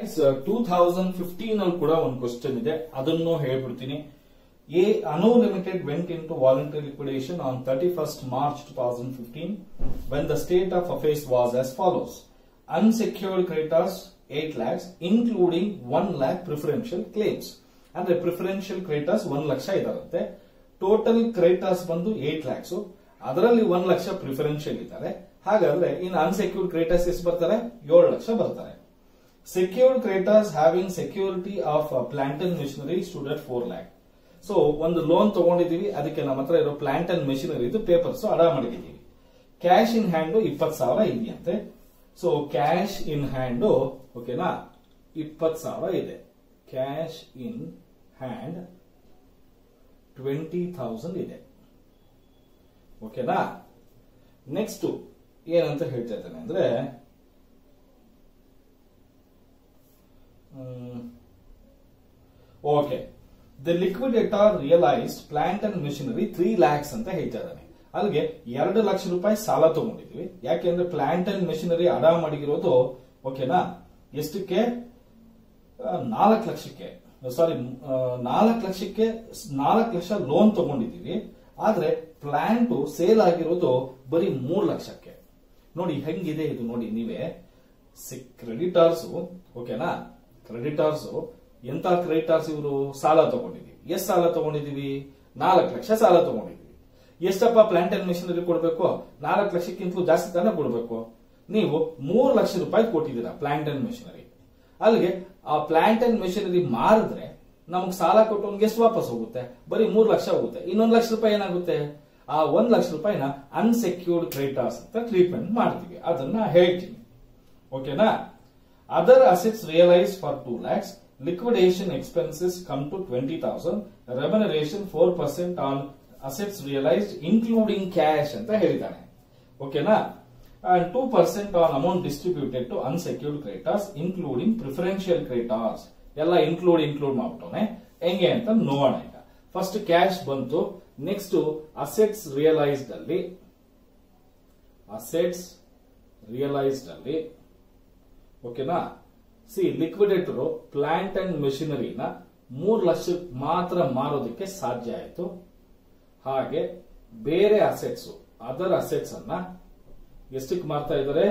two thousand fifteen ಅಲ್ಲಿ ಕೂಡ ಒಂದು ಕ್ವಶನ್ ಇದೆ ಅದನ್ನು ಹೇಳ್ಬಿಡ್ತೀನಿ A unlimited went into voluntary liquidation on thirty first March two thousand fifteen when the state of affairs was as follows unsecured creditors eight lakhs including one lakh preferential claims ಅಂದ್ರೆ preferential creditors ಒಂದ್ ಲಕ್ಷ ಇದಾರಂತೆ total creditors ಬಂದು eight lakhs ಅದರಲ್ಲಿ ಒಂದ್ lakh preferential ಇದ್ದಾರೆ ಹಾಗಾದ್ರೆ ಇನ್ unsecured creditors ಎಷ್ಟು ಬರ್ತಾರೆ ಏಳು ಲಕ್ಷ ಬರ್ತಾರೆ secured creditors having security of plant and machinery stood at four lakh so ಒಂದು ಲೋನ್ ತಗೊಂಡಿದೀವಿ ಅದಕ್ಕೆ ನಮ್ಮ ಹತ್ರ ಇರೋ ಪ್ಲಾಂಟ್ ಅಂಡ್ ಮಿಷನರಿ ಇದು ಪೇಪರ್ಸ್ ಅಡ ಮಾಡಿದೀವಿ ಕ್ಯಾಶ್ ಇನ್ ಹ್ಯಾಂಡ್ ಇಪ್ಪತ್ತು ಸಾವಿರ ಇದೆಯಂತೆ ಸೊ ಕ್ಯಾಶ್ ಇನ್ ಹ್ಯಾಂಡ್ ಓಕೆನಾ ಇಪ್ಪತ್ತು ಸಾವಿರ ಇದೆ cash in hand twenty thousand ಇದೆ ಓಕೆನಾ ನೆಕ್ಸ್ಟ್ ಏನಂತ ಹೇಳ್ತಾ ಇದ್ದಾನೆ ಅಂದ್ರೆ okay the liquidator realised plant and machinery three lakhs ಅಂತ ಹೇಳ್ತಾ ಇದ್ದಾನೆ ಅಲ್ಲಿಗೆ ಎರಡು ಲಕ್ಷ ರೂಪಾಯಿ ಸಾಲ ತಗೊಂಡಿದ್ವಿ ಯಾಕೆಂದ್ರೆ ಪ್ಲಾಂಟ್ ಅಂಡ್ ಮಿಷನರಿ ಅಡ ಮಾಡಿರೋದು ಓಕೆನಾ ಎಷ್ಟಕ್ಕೆ ನಾಲ್ಕು ಲಕ್ಷಕ್ಕೆ ಸಾರಿ ನಾಲ್ಕು ಲಕ್ಷಕ್ಕೆ ನಾಲ್ಕು ಲಕ್ಷ ಲೋನ್ ತಗೊಂಡಿದೀವಿ ಆದ್ರೆ ಪ್ಲಾಂಟ್ ಸೇಲ್ ಆಗಿರೋದು ಬರೀ ಮೂರ್ ಲಕ್ಷಕ್ಕೆ ನೋಡಿ ಹೆಂಗಿದೆ ಇದು ನೋಡಿ ನೀವೇ ಕ್ರೆಡಿಟರ್ಸ್ ಓಕೆನಾ ಕ್ರೆಡಿಟರ್ಸ್ ಎಂತ ಕ್ರೆಡಿಟರ್ಸ್ ಇವರು ಸಾಲ ತಗೊಂಡಿದೀವಿ ಎಷ್ಟು ಸಾಲ ತಗೊಂಡಿದೀವಿ ನಾಲ್ಕು ಲಕ್ಷ ಸಾಲ ತಗೊಂಡಿದೀವಿ ಎಷ್ಟಪ್ಪ ಪ್ಲಾಂಟ್ ಅಂಡ್ ಮಿಷನರಿ ಕೊಡ್ಬೇಕು ನಾಲ್ಕು ಲಕ್ಷಕ್ಕಿಂತಲೂ ಜಾಸ್ತಿ ತಾನೇ ಕೊಡ್ಬೇಕು ನೀವು ಮೂರು ಲಕ್ಷ ರೂಪಾಯಿ ಕೊಟ್ಟಿದ್ದೀರಾ ಪ್ಲಾಂಟ್ ಅಂಡ್ ಮಿಷನರಿ ಅಲ್ಲಿಗೆ ಆ ಪ್ಲಾಂಟ್ ಅಂಡ್ ಮಿಷನರಿ ಮಾರಿದ್ರೆ ನಮ್ಗೆ ಸಾಲ ಕೊಟ್ಟವನ್ಗೆ ಎಷ್ಟು ವಾಪಸ್ ಹೋಗುತ್ತೆ ಬರೀ ಮೂರು ಲಕ್ಷ ಹೋಗುತ್ತೆ ಇನ್ನೊಂದು ಲಕ್ಷ ರೂಪಾಯಿ ಏನಾಗುತ್ತೆ ಆ ಒಂದ್ ಲಕ್ಷ ರೂಪಾಯಿನ ಅನ್ಸೆಕ್ಯೂರ್ಡ್ ಕ್ರೆಡಿಟರ್ಸ್ ಅಂತ ಟ್ರೀಟ್ಮೆಂಟ್ ಮಾಡ್ತೀವಿ ಅದನ್ನ ಹೇಳ್ತೀನಿ ಓಕೆನಾ other assets realise for two lakhs liquidation expenses come to twenty thousand remuneration four percent on assets realised including cash ಅಂತ ಹೇಳಿದ್ದಾನೆ ಓಕೆನಾ and two percent on amount distributed to unsecured creditors including preferential creditors ಎಲ್ಲ include include ಮಾಡ್ಬಿಟ್ಟವನೆ ಹೆಂಗೆ ಅಂತ ನೋಡೋಣ ಈಗ first cash ಬಂತು ನೆಕ್ಸ್ಟ್ ಅಸೆಟ್ಸ್ ರಿಯಲೈಸ್ಡ್ ಅಲ್ಲಿ ಅಸೆಟ್ಸ್ ರಿಯಲೈಸ್ಡ್ ಅಲ್ಲಿ ಓಕೆನಾ ಸಿ ಲಿಕ್ವಿಡೇಟರ್ ಪ್ಲಾಂಟ್ ಅಂಡ್ ಮೆಷಿನರಿನ ಮೂರ್ ಲಕ್ಷಕ್ಕೆ ಮಾತ್ರ ಮಾರೋದಕ್ಕೆ ಸಾಧ್ಯ ಆಯಿತು ಹಾಗೆ ಬೇರೆ ಅಸೆಟ್ಸ್ ಅದರ್ ಅಸೆಟ್ಸ್ ಅನ್ನ ಎಷ್ಟಕ್ಕೆ ಮಾರ್ತಾ ಇದ್ದಾರೆ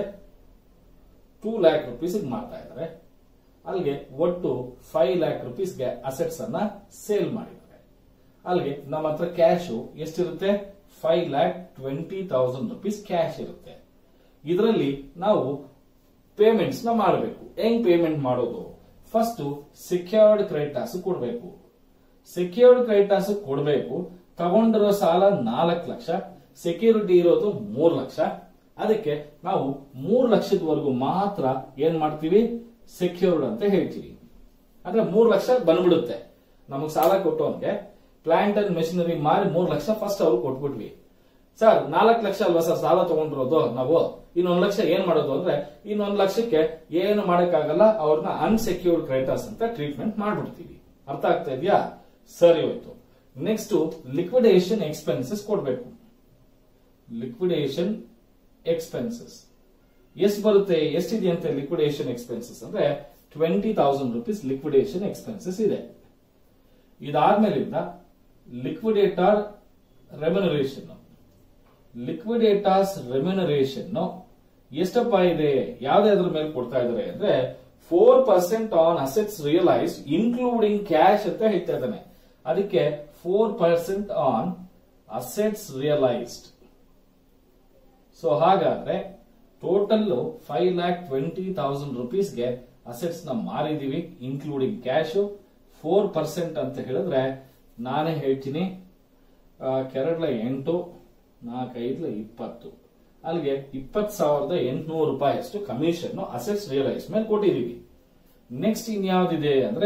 ಟೂ ಲ್ಯಾಕ್ ರುಪೀಸ್ ಮಾರ್ತಾ ಇದ್ದಾರೆ ಅಲ್ಲಿಗೆ ಒಟ್ಟು ಫೈವ್ ಲ್ಯಾಕ್ ರುಪೀಸ್ಗೆ ಅಸೆಟ್ಸ್ ಅನ್ನ ಸೇಲ್ ಮಾಡಿದ್ದಾರೆ ಅಲ್ಲಿಗೆ ನಮ್ಮ ಹತ್ರ ಕ್ಯಾಶ್ ಎಷ್ಟಿರುತ್ತೆ five lakh twenty thousand rupees cash ಇರುತ್ತೆ ಇದರಲ್ಲಿ ನಾವು ಪೇಮೆಂಟ್ಸ್ ನ ಮಾಡಬೇಕು ಹೆಂಗ್ ಪೇಮೆಂಟ್ ಮಾಡೋದು ಫಸ್ಟ್ ಸೆಕ್ಯೂರ್ಡ್ ಕ್ರೆಡಿಟರ್ಸ್ ಕೊಡಬೇಕು ಸೆಕ್ಯೂರ್ಡ್ ಕ್ರೆಡಿಟರ್ಸ್ ಕೊಡಬೇಕು ತಗೊಂಡಿರೋ ಸಾಲ ನಾಲ್ಕು ಲಕ್ಷ ಸೆಕ್ಯೂರಿಟಿ ಇರೋದು ಮೂರ್ ಲಕ್ಷ ಅದಕ್ಕೆ ನಾವು ಮೂರ್ ಲಕ್ಷದವರೆಗೂ ಮಾತ್ರ ಏನ್ ಮಾಡ್ತೀವಿ ಸೆಕ್ಯೂರ್ಡ್ ಅಂತ ಹೇಳ್ತೀವಿ ಅಂದ್ರೆ ಮೂರ್ ಲಕ್ಷ ಬಂದ್ಬಿಡುತ್ತೆ ನಮಗ್ ಸಾಲ ಕೊಟ್ಟವನ್ಗೆ ಪ್ಲಾಂಟ್ ಅಂಡ್ ಮೆಷಿನರಿ ಮಾರಿ ಮೂರ್ ಲಕ್ಷ ಫಸ್ಟ್ ಅವ್ರು ಕೊಟ್ಬಿಟ್ವಿ ಸರ್ ನಾಲ್ಕು ಲಕ್ಷ ಅಲ್ವಾ ಸರ್ ಸಾಲ ತಗೊಂಡಿರೋದು ನಾವು ಇನ್ನೊಂದ್ ಲಕ್ಷ ಏನ್ ಮಾಡೋದು ಅಂದ್ರೆ ಇನ್ನೊಂದ್ ಲಕ್ಷಕ್ಕೆ ಏನು ಮಾಡಕ್ಕಾಗಲ್ಲ ಅವ್ರನ್ನ ಅನ್ಸೆಕ್ಯೂರ್ಡ್ ಕ್ರೆಡಿಟರ್ಸ್ ಅಂತ ಟ್ರೀಟ್ಮೆಂಟ್ ಮಾಡ್ಬಿಡ್ತೀವಿ ಅರ್ಥ ಆಗ್ತಾ ಇದೆಯಾ ಸರಿ ಹೋಯ್ತು ನೆಕ್ಸ್ಟ್ ಲಿಕ್ವಿಡೇಷನ್ ಎಕ್ಸ್ಪೆನ್ಸಸ್ ಕೊಡ್ಬೇಕು ಲಿಕ್ವಿಡೇಷನ್ ಎಕ್ಸ್ಪೆನ್ಸಸ್ ಎಷ್ಟು ಬರುತ್ತೆ ಎಷ್ಟಿದೆಯಂತೆ ಲಿಕ್ವಿಡೇಷನ್ ಎಕ್ಸ್ಪೆನ್ಸಸ್ ಅಂದ್ರೆ twenty thousand rupees liquidation expenses ಇದೆ ಇದಾದ್ಮೇಲಿಂದ ಲಿಕ್ವಿಡೇಟರ್ ರೆಮ್ಯುನರೇಷನ್ ಲಿಕ್ವಿಡೇಟರ್ಸ್ ರೆಮ್ಯುನರೇಷನ್ ಎಷ್ಟಪ್ಪ ಇದೆ ಯಾವ್ದಾದ್ರ ಮೇಲೆ ಕೊಡ್ತಾ ಇದಾರೆ ಅಂದ್ರೆ four percent on assets realise including cash ಅಂತ ಹೇಳ್ತಾ ಇದ್ದಾನೆ ಅದಕ್ಕೆ four percent on assets realised so ಹಾಗಾದ್ರೆ total five lakh twenty thousand ರುಪೀಸ್ಗೆ ಅಸೆಟ್ಸ್ ನ ಮಾರಿದೀವಿ ಇನ್ಕ್ಲೂಡಿಂಗ್ ಕ್ಯಾಶ್ ಫೋರ್ ಪರ್ಸೆಂಟ್ ಅಂತ ಹೇಳಿದ್ರೆ ನಾನೇ ಹೇಳ್ತೀನಿ ಕೆರಡ್ಲ ಎಂಟು ನಾಲ್ಕೈದ್ಲ ಇಪ್ಪತ್ತು ಅಲ್ಲಿಗೆ ಇಪ್ಪತ್ತು ಸಾವಿರದ ಎಂಟುನೂರು ರೂಪಾಯಿ ಅಷ್ಟು ಕಮಿಷನ್ ಅಸೆಟ್ಸ್ ರಿಯಲೈಸ್ ಮೇಲೆ ಕೊಟ್ಟಿದೀವಿ ನೆಕ್ಸ್ಟ್ ಇನ್ಯಾವ್ದಿದೆ ಅಂದ್ರೆ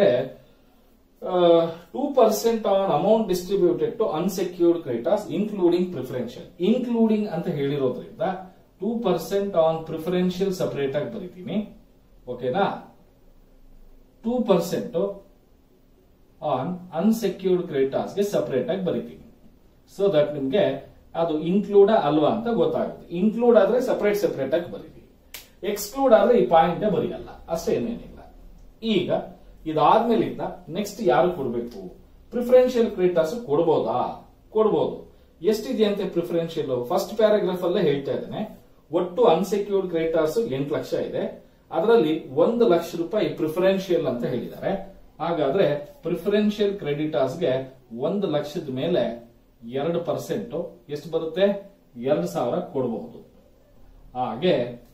two percent on amount distributed to unsecured creditors including preferential including ಅಂತ ಹೇಳಿರೋದ್ರಿಂದ two percent on preferential separate ಆಗಿ ಬರೀತೀನಿ ಓಕೆನಾ ಟೂ ಪರ್ಸೆಂಟ್ ಆನ್ ಅನ್ಸೆಕ್ಯೂರ್ಡ್ ಕ್ರೆಡಿಟರ್ಸ್ಗೆ ಸಪರೇಟ್ ಆಗಿ ಬರೀತೀನಿ ಸೊ ದಟ್ ನಿಮ್ಗೆ ಅದು ಇನ್ಕ್ಲೂಡ್ ಅಲ್ವಾ ಅಂತ ಗೊತ್ತಾಗುತ್ತೆ ಇನ್ಕ್ಲೂಡ್ ಆದ್ರೆ ಸಪರೇಟ್ ಸಪರೇಟ್ ಆಗಿ ಬರೀತೀವಿ ಎಕ್ಸ್ಕ್ಲೂಡ್ ಆದ್ರೆ ಈ ಪಾಯಿಂಟ್ ಬರೆಯಲ್ಲ ಅಷ್ಟೇ ಏನೇನಿಲ್ಲ ಈಗ ಇದಾದ್ಮೇಲಿಂದ ನೆಕ್ಸ್ಟ್ ಯಾರು ಕೊಡಬೇಕು ಪ್ರಿಫರೆನ್ಷಿಯಲ್ ಕ್ರೆಡಿಟರ್ಸ್ ಕೊಡ್ಬೋದಾ ಕೊಡ್ಬೋದು ಎಷ್ಟಿದೆಯಂತೆ ಪ್ರಿಫರೆನ್ಷಿಯಲ್ ಫಸ್ಟ್ ಪ್ಯಾರಾಗ್ರಾಫ್ ಅಲ್ಲೇ ಹೇಳ್ತಾ ಇದ್ದೇನೆ ಒಟ್ಟು ಅನ್ಸೆಕ್ಯೂರ್ಡ್ ಕ್ರೆಡಿಟರ್ಸ್ ಎಂಟು ಲಕ್ಷ ಇದೆ ಅದರಲ್ಲಿ ಒಂದು ಲಕ್ಷ ರೂಪಾಯಿ ಪ್ರಿಫರೆನ್ಷಿಯಲ್ ಅಂತ ಹೇಳಿದ್ದಾರೆ ಹಾಗಾದ್ರೆ ಪ್ರಿಫರೆನ್ಷಿಯಲ್ ಕ್ರೆಡಿಟರ್ಸ್ಗೆ ಒಂದು ಲಕ್ಷದ ಮೇಲೆ ಎರಡು ಪರ್ಸೆಂಟ್ ಎಷ್ಟು ಬರುತ್ತೆ ಎರಡು ಸಾವಿರ ಕೊಡಬಹುದು ಹಾಗೆ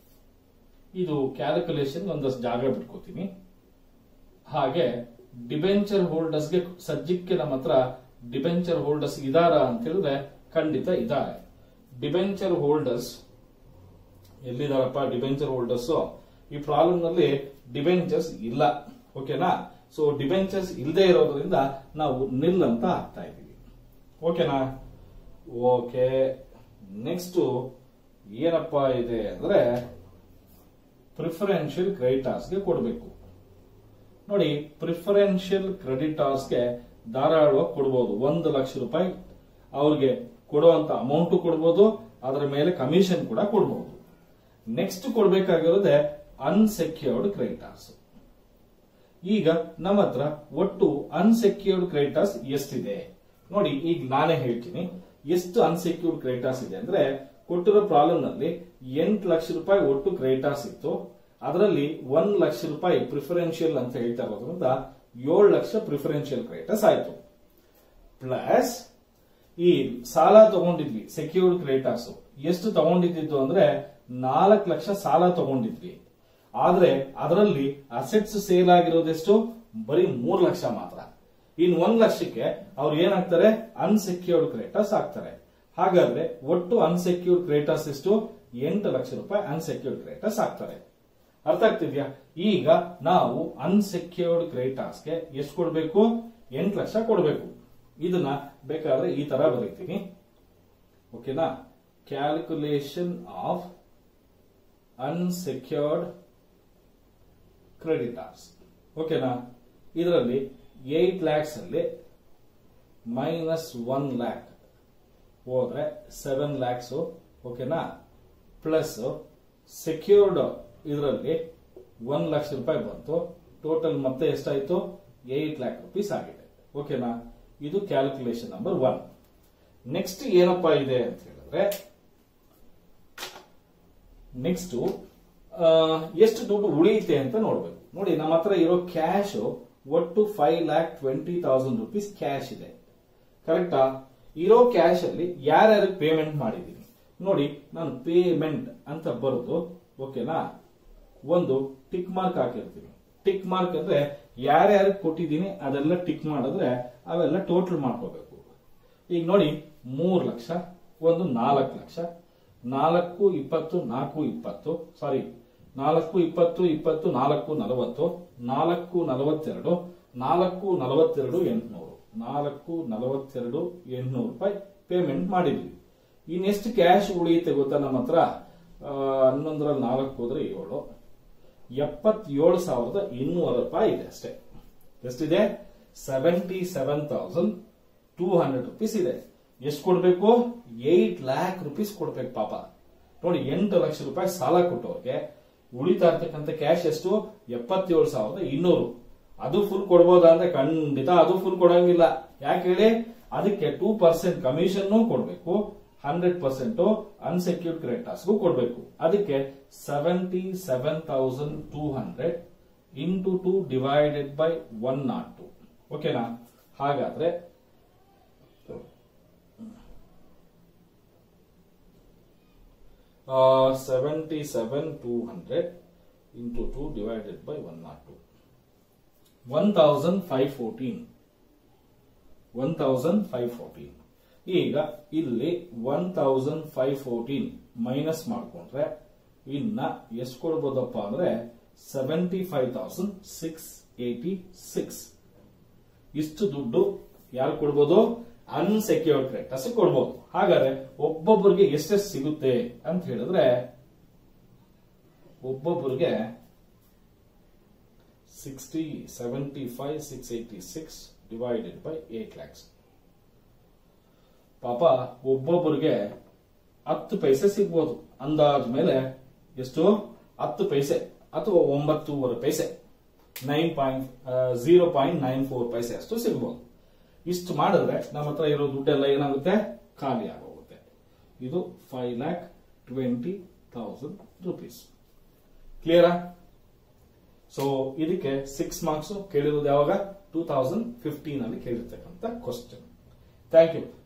ಇದು ಕ್ಯಾಲ್ಕುಲೇಷನ್ ಒಂದಷ್ಟು ಜಾಗ ಬಿಟ್ಕೋತೀನಿ ಹಾಗೆ ಡಿಬೆಂಚರ್ ಹೋಲ್ಡರ್ಸ್ಗೆ ಸದ್ಯಕ್ಕೆ ನಮ್ಮ ಹತ್ರ ಡಿಬೆಂಚರ್ ಹೋಲ್ಡರ್ಸ್ ಇದಾರ ಅಂತ ಹೇಳಿದ್ರೆ ಖಂಡಿತ ಇದ್ದಾರೆ ಡಿಬೆಂಚರ್ ಹೋಲ್ಡರ್ಸ್ ಎಲ್ಲಿದಾರಪ್ಪ ಡಿಬೆಂಚರ್ ಹೋಲ್ಡರ್ಸ್ ಈ ಪ್ರಾಬ್ಲಮ್ ನಲ್ಲಿ ಡಿಬೆಂಚರ್ಸ್ ಇಲ್ಲ ಓಕೆನಾ ಸೊ ಡಿಬೆಂಚರ್ಸ್ ಇಲ್ಲದೆ ಇರೋದ್ರಿಂದ ನಾವು ನಿಲ್ ಅಂತ ಹಾಕ್ತಾ ಇದೀವಿ ಓಕೆನಾ ಓಕೆ ನೆಕ್ಸ್ಟ್ ಏನಪ್ಪಾ ಇದೆ ಅಂದ್ರೆ ಪ್ರಿಫರೆನ್ಷಿಯಲ್ ಕ್ರೆಡಿಟರ್ಸ್ಗೆ ಕೊಡಬೇಕು ನೋಡಿ ಪ್ರಿಫರೆನ್ಷಿಯಲ್ ಕ್ರೆಡಿಟರ್ಸ್ಗೆ ಧಾರಾಳವಾಗಿ ಕೊಡ್ಬೋದು ಒಂದು ಲಕ್ಷ ರೂಪಾಯಿ ಅವ್ರಿಗೆ ಕೊಡುವಂತ ಅಮೌಂಟ್ ಕೊಡ್ಬೋದು ಅದರ ಮೇಲೆ ಕಮಿಷನ್ ಕೂಡ ಕೊಡ್ಬೋದು ನೆಕ್ಸ್ಟ್ ಕೊಡ್ಬೇಕಾಗಿರೋದೇ ಅನ್ಸೆಕ್ಯೂರ್ಡ್ ಕ್ರೆಡಿಟರ್ಸ್ ಈಗ ನಮ್ಮ ಹತ್ರ ಒಟ್ಟು ಅನ್ಸೆಕ್ಯೂರ್ಡ್ ಕ್ರೆಡಿಟರ್ಸ್ ಎಷ್ಟಿದೆ ನೋಡಿ ಈಗ ನಾನೇ ಹೇಳ್ತೀನಿ ಎಷ್ಟು ಅನ್ಸೆಕ್ಯೂರ್ಡ್ ಕ್ರೆಡಿಟರ್ಸ್ ಇದೆ ಅಂದ್ರೆ ಕೊಟ್ಟಿರೋ ಪ್ರಾಬ್ಲಮ್ ನಲ್ಲಿ ಎಂಟು ಲಕ್ಷ ರೂಪಾಯಿ ಒಟ್ಟು ಕ್ರೆಡಿಟರ್ಸ್ ಇತ್ತು ಅದರಲ್ಲಿ ಒಂದ್ ಲಕ್ಷ ರೂಪಾಯಿ ಪ್ರಿಫರೆನ್ಷಿಯಲ್ ಅಂತ ಹೇಳ್ತಾ ಇರೋದ್ರಿಂದ ಏಳು ಲಕ್ಷ ಪ್ರಿಫರೆನ್ಷಿಯಲ್ ಕ್ರೆಡಿಟರ್ಸ್ ಆಯ್ತು ಪ್ಲಸ್ ಈ ಸಾಲ ತಗೊಂಡಿದ್ವಿ ಸೆಕ್ಯೂರ್ಡ್ ಕ್ರೆಡಿಟರ್ಸ್ ಎಷ್ಟು ತಗೊಂಡಿದ್ದು ಅಂದ್ರೆ ನಾಲ್ಕು ಲಕ್ಷ ಸಾಲ ತಗೊಂಡಿದ್ವಿ ಆದ್ರೆ ಅದರಲ್ಲಿ ಅಸೆಟ್ಸ್ ಸೇಲ್ ಆಗಿರೋದೆಷ್ಟು ಬರೀ ಮೂರ್ ಲಕ್ಷ ಮಾತ್ರ ಇನ್ ಒಂದ್ ಲಕ್ಷಕ್ಕೆ ಅವ್ರು ಏನಾಗ್ತಾರೆ ಅನ್ಸೆಕ್ಯೂರ್ಡ್ ಕ್ರೆಡಿಟರ್ಸ್ ಆಗ್ತಾರೆ ಹಾಗಾದ್ರೆ ಒಟ್ಟು ಅನ್ಸೆಕ್ಯೂರ್ಡ್ ಕ್ರೆಡಿಟರ್ಸ್ ಎಷ್ಟು ಎಂಟು ಲಕ್ಷ ರೂಪಾಯಿ ಅನ್ಸೆಕ್ಯೂರ್ಡ್ ಕ್ರೆಡಿಟರ್ಸ್ ಆಗ್ತಾರೆ ಅರ್ಥ ಆಗ್ತಿದ್ಯಾ ಈಗ ನಾವು ಅನ್ಸೆಕ್ಯೂರ್ಡ್ ಕ್ರೆಡಿಟರ್ಸ್ಗೆ ಎಷ್ಟು ಕೊಡ್ಬೇಕು ಎಂಟು ಲಕ್ಷ ಕೊಡ್ಬೇಕು ಇದನ್ನ ಬೇಕಾದ್ರೆ ಈ ತರ ಬರೀತೀನಿ ಓಕೆನಾ ಕ್ಯಾಲ್ಕುಲೇಷನ್ ಆಫ್ ಅನ್ಸೆಕ್ಯೂರ್ಡ್ ಕ್ರೆಡಿಟರ್ಸ್ ಓಕೆನಾ ಇದರಲ್ಲಿ ಏಟ್ ಲ್ಯಾಕ್ಸ್ ಅಲ್ಲಿ ಮೈನಸ್ ಒನ್ ಲ್ಯಾಕ್ ಹೋದ್ರೆ ಸೆವೆನ್ ಲ್ಯಾಕ್ಸ್ ಓಕೆನಾ ಪ್ಲಸ್ ಸೆಕ್ಯೂರ್ಡ್ ಇದರಲ್ಲಿ ಒನ್ ಲಕ್ಷ ರೂಪಾಯಿ ಬಂತು ಟೋಟಲ್ ಮತ್ತೆ ಎಷ್ಟಾಯ್ತು ಏಟ್ ಲ್ಯಾಕ್ ರುಪೀಸ್ ಆಗಿದೆ ಓಕೆನಾ ಇದು ಕ್ಯಾಲ್ಕುಲೇಷನ್ ನಂಬರ್ ಒನ್ ನೆಕ್ಸ್ಟ್ ಏನಪ್ಪಾ ಇದೆ ಅಂತ ಹೇಳಿದ್ರೆ ನೆಕ್ಸ್ಟ್ ಎಷ್ಟು ದುಡ್ಡು ಉಳಿಯುತ್ತೆ ಅಂತ ನೋಡ್ಬೇಕು ನೋಡಿ ನಮ್ಮ ಹತ್ರ ಇರೋ ಕ್ಯಾಶ್ ಒಟ್ಟು five lakh twenty thousand rupees cash ಇದೆ ಕರೆಕ್ಟಾ ಇರೋ ಕ್ಯಾಶ್ ಅಲ್ಲಿ ಯಾರ್ಯಾರಿಗೆ ಪೇಮೆಂಟ್ ಮಾಡಿದ್ದೀನಿ ನೋಡಿ ನಾನು ಪೇಮೆಂಟ್ ಅಂತ ಬರೋದು ಓಕೆನಾ ಒಂದು ಟಿಕ್ ಮಾರ್ಕ್ ಹಾಕಿರ್ತೀನಿ ಟಿಕ್ ಮಾರ್ಕ್ ಅಂದ್ರೆ ಯಾರ್ಯಾರಿಗೆ ಕೊಟ್ಟಿದ್ದೀನಿ ಅದೆಲ್ಲ ಟಿಕ್ ಮಾಡಿದ್ರೆ ಅವೆಲ್ಲ ಟೋಟಲ್ ಮಾಡ್ಕೋಬೇಕು ಈಗ ನೋಡಿ ಮೂರ್ ಲಕ್ಷ ಒಂದು ನಾಲ್ಕು ಲಕ್ಷ ನಾಲ್ಕು ಇಪ್ಪತ್ತು ನಾಲ್ಕು ಇಪ್ಪತ್ತು ಸಾರಿ ನಾಲ್ಕು ಇಪ್ಪತ್ತು ಇಪ್ಪತ್ತು ನಾಲ್ಕು ನಲವತ್ತು ನಾಲ್ಕು ನಲವತ್ತೆರಡು ನಾಲ್ಕು ನಲವತ್ತೆರಡು ಎಂಟುನೂರು ನಾಲ್ಕು ನಲವತ್ತೆರಡು ಎಂಟುನೂರು ರೂಪಾಯಿ ಪೇಮೆಂಟ್ ಮಾಡಿದ್ವಿ ಇನ್ನೆಷ್ಟು ಕ್ಯಾಶ್ ಉಳಿಯುತ್ತೆ ಗೊತ್ತಾ ನಮ್ಮ ಹತ್ರ ಆ, ಹನ್ನೊಂದರಲ್ಲಿ ನಾಲ್ಕು ಹೋದ್ರೆ ಏಳು ಎಪ್ಪತ್ತೇಳು ಸಾವಿರದ ಇನ್ನೂರು ರೂಪಾಯಿ ಇದೆ ಅಷ್ಟೇ ಎಷ್ಟಿದೆ seventy seven thousand two hundred rupees ಇದೆ ಎಷ್ಟು ಕೊಡ್ಬೇಕು ಏಟ್ ಲ್ಯಾಕ್ ರುಪೀಸ್ ಕೊಡ್ಬೇಕು ಪಾಪ ನೋಡಿ ಎಂಟು ಲಕ್ಷ ರೂಪಾಯಿ ಸಾಲ ಕೊಟ್ಟವ್ರಿಗೆ ಉಳಿತಾ ಇರ್ತಕ್ಕಂಥ ಕ್ಯಾಶ್ ಎಷ್ಟು ಎಪ್ಪತ್ತೇಳು ಸಾವಿರದ ಇನ್ನೂರು ಅದು ಫುಲ್ ಕೊಡ್ಬೋದಾ ಅಂದ್ರೆ ಖಂಡಿತ ಅದು ಫುಲ್ ಕೊಡಂಗಿಲ್ಲ ಯಾಕೆ ಹೇಳಿ ಅದಕ್ಕೆ ಟೂ ಪರ್ಸೆಂಟ್ ಕಮಿಷನ್ ಕೊಡ್ಬೇಕು ಹಂಡ್ರೆಡ್ ಪರ್ಸೆಂಟ್ ಅನ್ಸೆಕ್ಯೂರ್ಡ್ ಕ್ರೆಡಿಟರ್ಸ್ಗೂ ಕೊಡ್ಬೇಕು ಅದಕ್ಕೆ seventy seven thousand two hundred into two divided by one not two ಓಕೆನಾ ಹಾಗಾದ್ರೆ seventy seven two hundred into two divided by one not two one thousand five fourteen one thousand five fourteen ಈಗ ಇಲ್ಲಿ one thousand five fourteen minus ಮಾಡ್ಕೊಂಡ್ರೆ ಇನ್ನ ಎಷ್ಟು ಕೊಡ್ಬೋದಪ್ಪ ಅಂದ್ರೆ seventy five thousand six eighty six ಇಷ್ಟು ದುಡ್ಡು ಯಾರು ಕೊಡ್ಬೋದು ಅನ್ಸೆಕ್ಯೂರ್ಡ್ ಕ್ರೆಡಿಟರ್ಸ್ ಕೊಡ್ಬೋದು ಹಾಗಾದ್ರೆ ಒಬ್ಬೊಬ್ಬರಿಗೆ ಎಷ್ಟೆಷ್ಟು ಸಿಗುತ್ತೆ ಅಂತ ಹೇಳಿದ್ರೆ ಒಬ್ಬೊಬ್ಬರಿಗೆ sixty seventy five six eighty six divided by eight lakhs ಪಾಪ ಒಬ್ಬೊಬ್ಬರಿಗೆ ಹತ್ತು ಪೈಸೆ ಸಿಗ್ಬೋದು ಅಂದಾಜ್ ಮೇಲೆ ಎಷ್ಟು ಹತ್ತು ಪೈಸೆ ಅಥವಾ ಒಂಬತ್ತೂವರೆ ಪೈಸೆ nine point zero point nine four ಪೈಸೆ ಅಷ್ಟು ಸಿಗ್ಬೋದು ಇಷ್ಟು ಮಾಡಿದ್ರೆ ನಮ್ಮ ಹತ್ರ ಇರೋ ದುಡ್ಡೆಲ್ಲ ಏನಾಗುತ್ತೆ ಖಾಲಿ ಆಗೋಗುತ್ತೆ ಇದು five lakh twenty thousand rupees ಕ್ಲಿಯರಾ ಸೊ ಇದಕ್ಕೆ ಸಿಕ್ಸ್ ಮಾರ್ಕ್ಸ್ ಕೇಳಿರೋದು ಯಾವಾಗ ಟೂ ತೌಸಂಡ್ ಫಿಫ್ಟೀನ್ ಅಲ್ಲಿ ಕೇಳಿರ್ತಕ್ಕಂಥ ಕ್ವಶನ್ ಥ್ಯಾಂಕ್ ಯು